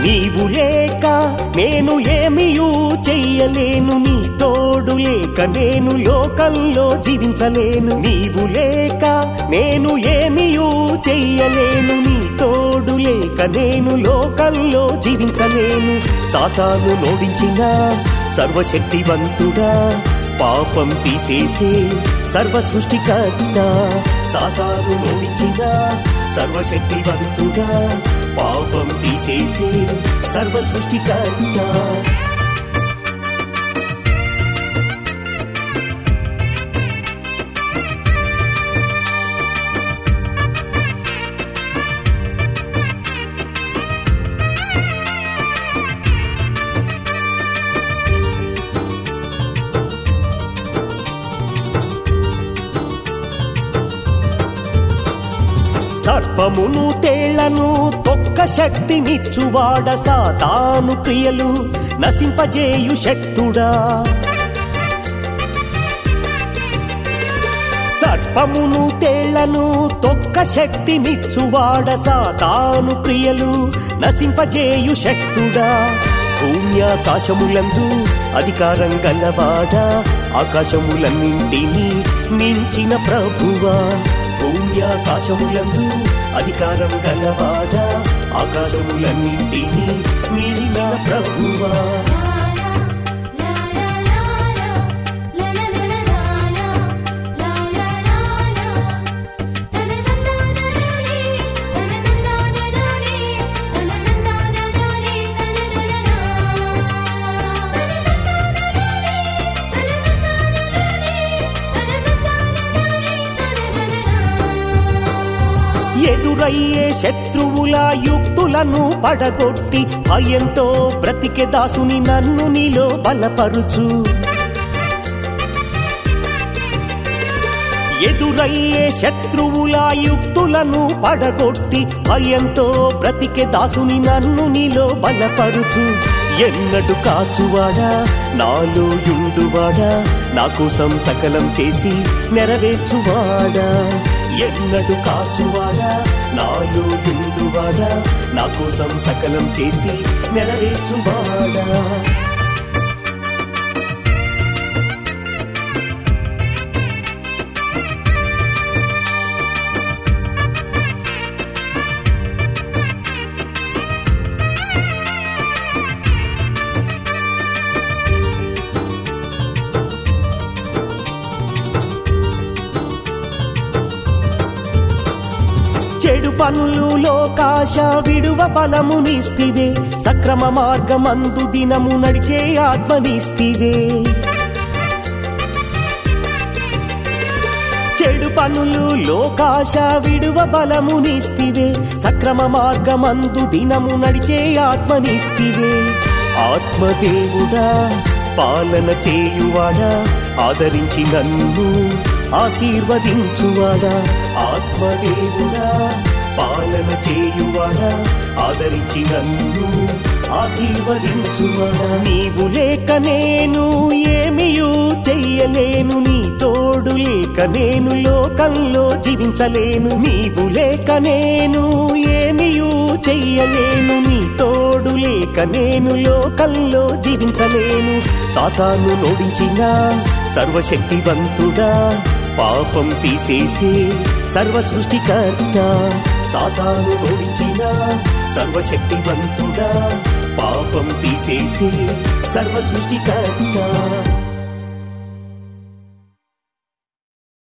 నీవు లేక నేను ఏమియూ చెయ్యలేను నీ తోడు లేక నేను లోకంలో జీవించలేను నీవు లేక నేను ఏమియూ చెయ్యలేను నీ తోడు లేక నేను లోకంలో జీవించలేను సాతాను నోడించిన సర్వశక్తివంతుడా పాపం తీసేసే సర్వ సృష్టికర్త సాతాను నోడించిన సర్వశక్తివంతుడా పాపం తీసేసే సర్వ సృష్టికర్త సర్పమును తేళ్లను తొక్క శక్తినిచ్చువాడ సాతాను క్రియలు నశింపజేయు శక్తుడా సర్పమును తేళ్లను తొక్క శక్తినిచ్చువాడ సాతాను క్రియలు నశింపజేయు శక్తుడా భూమ్యాకాశములందు అధికారం గలవాడ ఆకాశములన్నింటినీ మించిన ప్రభువా భూమ్యాకాశములందు అధికారం గలవాడ ఆకాశములన్నింటినీ మించిన ప్రభువా ఎదురయ్యే శత్రువుల యుక్తులను పడగొట్టి భయంతో బ్రతికే దాసుని నన్ను నీలో బలపరుచు ఎదురయ్యే శత్రువుల యుక్తులను పడగొట్టి భయంతో బ్రతికే దాసుని నన్ను నీలో బలపరుచు ఎన్నడు కాచువాడా నాలో యుండువాడా నా కోసం సకలం చేసి నెరవేర్చువాడా ఎన్నడు కాచువాడా నాలో యుండువాడా నా కోసం సకలం చేసి నెరవేర్చువాడా చెడు పనులు లోకాశ విడువ బలమునిస్తివే సక్రమ మార్గమందు దినము నడిచే ఆత్మనిస్తివే చెడు పనులు లోకాశ విడువ బలమునిస్తివే సక్రమ మార్గమందు దినము నడిచే ఆత్మనిస్తివే ఆత్మదేవుడా పాలన చేయువాడా ఆదరించి నన్ను ఆశీర్వదించువాడా ఆత్మదేవుడా పాలన చేయువాడా ఆదరించి నన్ను ఆశీర్వదించువాడా నీవు లేక నేను ఏమియూ చెయ్యలేను నీ తోడు లేక నేను లోకంలో జీవించలేను నీవు లేక నేను ఏమియూ చెయ్యలేను నీ తోడు లేక నేను లోకంలో జీవించలేను సాతాను నోడించిన సర్వశక్తివంతుడా పాపం తీసేసే సర్వ సృష్టికర్త సాతాను నోడించిన సర్వశక్తివంతుడా పాపం తీసేసే సర్వ సృష్టికర్త